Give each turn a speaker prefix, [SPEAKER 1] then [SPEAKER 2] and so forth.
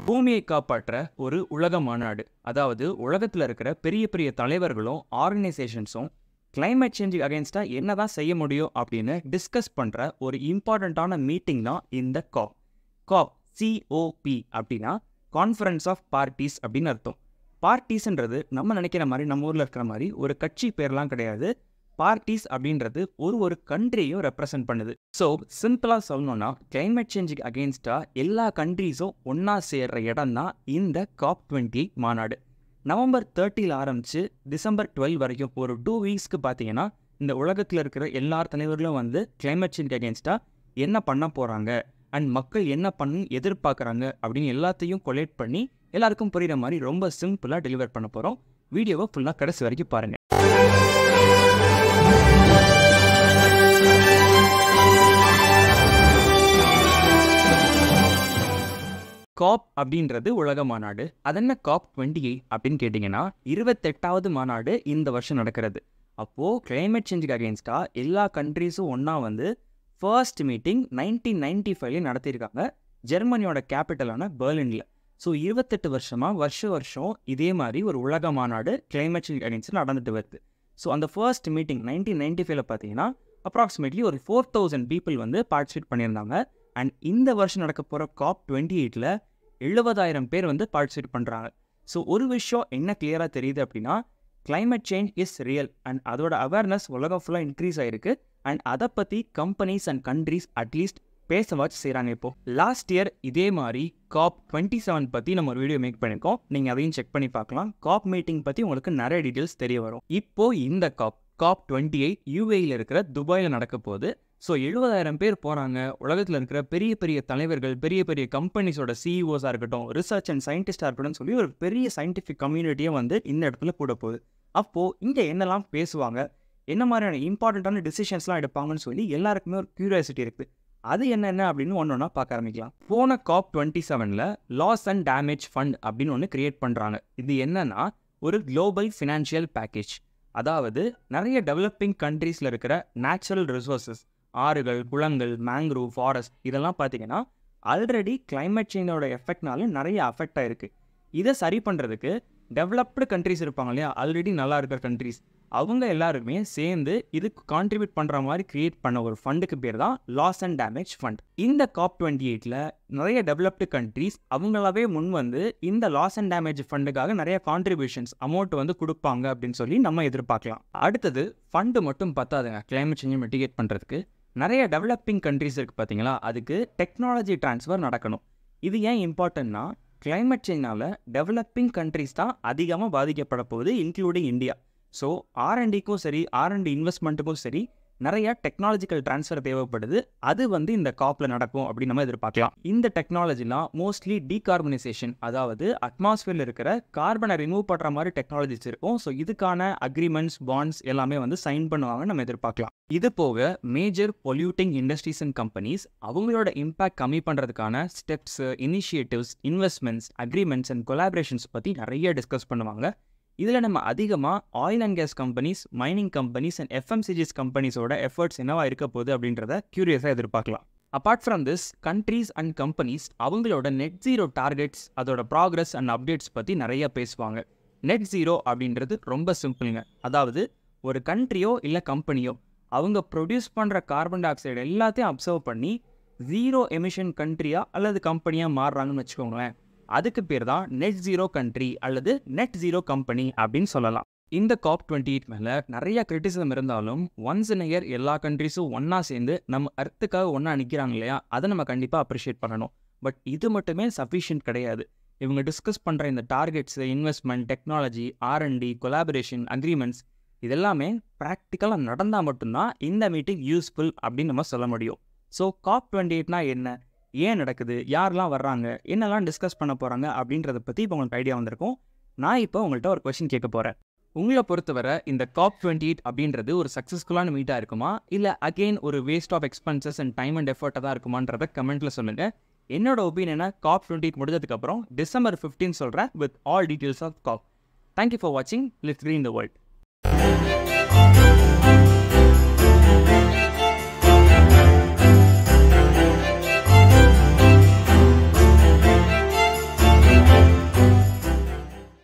[SPEAKER 1] பூமியை காப்பாற்ற ஒரு உலக மாநாடு அதாவது உலகத்தில் இருக்கிற பெரிய பெரிய தலைவர்களும் ஆர்கனைசேஷன்ஸும் climate சேஞ்ச் அகேன்ஸ்டாக என்ன தான் செய்ய முடியும் அப்படின்னு டிஸ்கஸ் பண்ணுற ஒரு இம்பார்ட்டண்ட்டான மீட்டிங் தான் இந்த காப் காப் சிஓபி அப்படின்னா கான்ஃபரன்ஸ் ஆஃப் பார்ட்டிஸ் அப்படின்னு அர்த்தம் பார்ட்டிஸ்ன்றது நம்ம நினைக்கிற மாதிரி நம்ம ஊரில் இருக்கிற மாதிரி ஒரு கட்சி பேர்லாம் கிடையாது பார்ட்டிஸ் அப்படின்றது ஒரு ஒரு கண்ட்ரியையும் ரெப்ரசன்ட் பண்ணுது ஸோ சிம்பிளாக சொல்லணும்னா climate சேஞ்சுக்கு அகேன்ஸ்டாக எல்லா கண்ட்ரீஸும் ஒன்றா சேர்ற இடம் தான் இந்த காப் டுவெண்ட்டி மாநாடு நவம்பர் தேர்ட்டியில் ஆரம்பித்து டிசம்பர் டுவெல் வரைக்கும் ஒரு டூ வீக்ஸ்க்கு பார்த்தீங்கன்னா இந்த உலகத்தில் இருக்கிற எல்லா தலைவர்களும் வந்து climate சேஞ்ச் அகேன்ஸ்டாக என்ன பண்ண போகிறாங்க அண்ட் மக்கள் என்ன பண்ணு எதிர்பார்க்குறாங்க அப்படின்னு எல்லாத்தையும் கொலேட் பண்ணி எல்லாருக்கும் புரியுற மாதிரி ரொம்ப சிம்பிளாக டெலிவர் பண்ண போகிறோம் வீடியோவை ஃபுல்லாக கடைசி வரைக்கும் பாருங்கள் காப் அப்படின்றது உலக மாநாடு அது என்ன காப் டுவெண்ட்டி எயிட் அப்படின்னு கேட்டிங்கன்னா இருபத்தெட்டாவது மாநாடு இந்த வருஷம் நடக்கிறது அப்போது climate சேஞ்சுக்கு அகேன்ஸ்டாக எல்லா கண்ட்ரீஸும் ஒன்றா வந்து ஃபர்ஸ்ட் மீட்டிங் நைன்டீன் நைன்டி ஃபைவ்ல நடத்தியிருக்காங்க ஜெர்மனியோட கேபிட்டலான பெர்லினில் ஸோ இருபத்தெட்டு வருஷமாக வருஷ வருஷம் இதே மாதிரி ஒரு உலக மாநாடு climate சேஞ்ச் அகேன்ஸ்ட் நடந்துட்டு வருது ஸோ அந்த ஃபர்ஸ்ட் மீட்டிங் நைன்டீன் நைன்டி ஃபைவ்ல பார்த்தீங்கன்னா அப்ராக்சிமேட்லி ஒரு ஃபோர் தௌசண்ட் பீப்புள் வந்து பார்ட்டிசிபேட் பண்ணியிருந்தாங்க அண்ட் இந்த வருஷம் நடக்க போகிற காப் டுவெண்ட்டி எயிட்டில் எழுபதாயிரம் பேர் வந்து பார்ட்டிசிபேட் பண்ணுறாங்க ஸோ ஒரு விஷயம் என்ன கிளியராக தெரியுது அப்படின்னா climate change is real and அதோட அவேர்னஸ் உலகம் ஃபுல்லாக இன்க்ரீஸ் ஆயிருக்கு அண்ட் அதை பற்றி கம்பெனிஸ் அண்ட் கண்ட்ரீஸ் அட்லீஸ்ட் பேச வாட்ச் செய்கிறாங்க இப்போ லாஸ்ட் இயர் இதே மாதிரி காப் டுவெண்ட்டி செவன் பற்றி நம்ம ஒரு வீடியோ மேக் பண்ணியிருக்கோம் நீங்கள் அதையும் செக் பண்ணி பார்க்கலாம் காப் மீட்டிங் பற்றி உங்களுக்கு நிறைய டீட்டெயில்ஸ் தெரிய வரும் இப்போ இந்த காப் காப் டுவெண்ட்டி எயிட் யூஏயில் இருக்கிற துபாயில் நடக்க போகுது ஸோ எழுபதாயிரம் பேர் போகிறாங்க உலகத்தில் இருக்கிற பெரிய பெரிய தலைவர்கள் பெரிய பெரிய கம்பெனிஸோட சிஇஓஸாக இருக்கட்டும் ரிசர்ச் அண்ட் சயின்டிஸ்டாக இருக்கட்டும் சொல்லி ஒரு பெரிய சயின்டிஃபிக் கம்யூனிட்டியே வந்து இந்த இடத்துல கூட போகுது அப்போது இங்கே என்னெல்லாம் பேசுவாங்க என்ன மாதிரியான இம்பார்ட்டண்ட்டான டிசிஷன்ஸ்லாம் எடுப்பாங்கன்னு சொல்லி எல்லாருக்குமே ஒரு க்யூரியாசிட்டி இருக்குது அது என்னென்ன அப்படின்னு ஒன்று ஒன்றா பார்க்க ஆரம்பிக்கலாம் போன காப் டுவெண்ட்டி செவனில் லாஸ் அண்ட் டேமேஜ் ஃபண்ட் அப்படின்னு ஒன்று கிரியேட் பண்ணுறாங்க இது என்னன்னா ஒரு குளோபல் ஃபினான்ஷியல் பேக்கேஜ் அதாவது நிறைய டெவலப்பிங் கண்ட்ரீஸில் இருக்கிற நேச்சுரல் ரிசோர்ஸஸ் ஆறுகள் குளங்கள் மேங்க்ரூவ் ஃபாரஸ்ட் இதெல்லாம் பார்த்தீங்கன்னா ஆல்ரெடி climate சேஞ்சோட எஃபெக்ட்னால நிறைய அஃபெக்ட் ஆயிருக்கு இதை சரி பண்ணுறதுக்கு டெவலப்டு கண்ட்ரீஸ் இருப்பாங்க இல்லையா ஆல்ரெடி நல்லா இருக்கிற கண்ட்ரீஸ் அவங்க எல்லாருமே சேர்ந்து இதுக்கு கான்ட்ரிபியூட் பண்ணுற மாதிரி கிரியேட் பண்ண ஒரு ஃபண்டுக்கு பேர் தான் லாஸ் அண்ட் டேமேஜ் ஃபண்ட் இந்த காப் டுவெண்ட்டி எயிட்டில் நிறைய டெவலப்டு கண்ட்ரீஸ் அவங்களாவே முன் வந்து இந்த லாஸ் அண்ட் டேமேஜ் ஃபண்டுக்காக நிறைய கான்ட்ரிபியூஷன்ஸ் அமௌண்ட் வந்து கொடுப்பாங்க அப்படின்னு சொல்லி நம்ம எதிர்பார்க்கலாம் அடுத்தது ஃபண்டு மட்டும் பத்தாதுங்க climate சேஞ்சை மிட்டிகேட் பண்ணுறதுக்கு நிறைய டெவலப்பிங் கண்ட்ரீஸ் இருக்குது பார்த்தீங்களா அதுக்கு டெக்னாலஜி ட்ரான்ஸ்ஃபர் நடக்கணும் இது ஏன் இம்பார்ட்டன்னா climate சேஞ்ச்னால டெவலப்பிங் கண்ட்ரீஸ் தான் அதிகமாக பாதிக்கப்பட போகுது இன்க்ளூடிங் இந்தியா ஸோ ஆர்என்டிக்கும் சரி ஆர்என்டி இன்வெஸ்ட்மெண்ட்டுக்கும் சரி நிறைய டெக்னாலஜிக்கல் ட்ரான்ஸ்ஃபர் தேவைப்படுது அது வந்து இந்த காப்பில் நடக்கும் அப்படின்னு நம்ம எதிர்பார்க்கலாம் இந்த டெக்னாலஜிலாம் மோஸ்ட்லி டீகார்பனைசேஷன் அதாவது அட்மாஸ்பியரில் இருக்கிற கார்பனை ரிமூவ் பண்ணுற மாதிரி டெக்னாலஜிஸ் இருக்கும் ஸோ இதுக்கான அக்ரிமெண்ட்ஸ் பாண்ட்ஸ் எல்லாமே வந்து சைன் பண்ணுவாங்கன்னு நம்ம எதிர்பார்க்கலாம் இது போக major polluting industries and companies அவங்களோட இம்பாக்ட் கம்மி பண்ணுறதுக்கான steps initiatives investments agreements and collaborations பற்றி நிறைய டிஸ்கஸ் பண்ணுவாங்க இதில் நம்ம அதிகமாக oil and gas companies mining companies and FMCGs கம்பெனிஸோட எஃபர்ட்ஸ் என்னவா இருக்க போகுது அப்படின்றத க்யூரியஸாக எதிர்பார்க்கலாம் apart from this countries and companies அவங்களோட நெட் ஜீரோ டார்கெட்ஸ் அதோட ப்ராக்ரஸ் அண்ட் அப்டேட்ஸ் பற்றி நிறைய பேசுவாங்க நெட் ஜீரோ அப்படின்றது ரொம்ப சிம்பிளுங்க அதாவது ஒரு கண்ட்ரியோ இல்லை கம்பெனியோ அவங்க ப்ரொடியூஸ் பண்ணுற கார்பன் டை ஆக்சைடு எல்லாத்தையும் அப்சர்வ் பண்ணி ஜீரோ எமிஷன் கண்ட்ரியா அல்லது கம்பெனியாக மாறுறாங்கன்னு வச்சுக்கோங்களேன் அதுக்கு பேர் தான் நெட் ஜீரோ கண்ட்ரி அல்லது நெட் ஜீரோ கம்பெனி அப்படின்னு சொல்லலாம் இந்த காப் டுவெண்ட்டி எயிட் மேலே நிறைய கிரிட்டிசிசம் இருந்தாலும் ஒன்ஸ் இன் இயர் எல்லா கண்ட்ரிஸும் ஒன்றா சேர்ந்து நம்ம அர்த்துக்காக ஒன்றா நிற்கிறாங்க இல்லையா அதை நம்ம கண்டிப்பாக அப்ரிஷியேட் பண்ணணும் பட் இது மட்டுமே சஃபிஷியன்ட் கிடையாது இவங்க டிஸ்கஸ் பண்ணுற இந்த targets investment technology R and D collaboration agreements இதெல்லாமே ப்ராக்டிக்கலாக நடந்தால் மட்டும்தான் இந்த மீட்டிங் யூஸ்ஃபுல் அப்படின்னு நம்ம சொல்ல முடியும் ஸோ காப் டுவெண்ட்டி எயிட்னா என்ன ஏன் நடக்குது யாரெல்லாம் வர்றாங்க என்னெல்லாம் டிஸ்கஸ் பண்ண போகிறாங்க அப்படின்றத பற்றி இப்போ உங்களுக்கு ஐடியா வந்திருக்கும் நான் இப்போ உங்கள்கிட்ட ஒரு கொஷின் கேட்க போகிறேன் உங்களை பொறுத்தவரை இந்த காப் டுவெண்ட்டி எயிட் அப்படின்றது ஒரு சக்ஸஸ்ஃபுல்லான மீட்டாக இருக்குமா இல்லை அகெயின் ஒரு waste of expenses and time and எஃபர்ட்டாக தான் இருக்குமான்றத கமெண்ட்டில் சொல்லுங்கள் என்னோட ஒப்பீனியனை காப் டுவெண்ட்டி எயிட் முடிஞ்சதுக்கப்புறம் டிசம்பர் ஃபிஃப்டீன் சொல்கிறேன் with all details of COP thank you for வாட்சிங் லிட்ஸ் green the world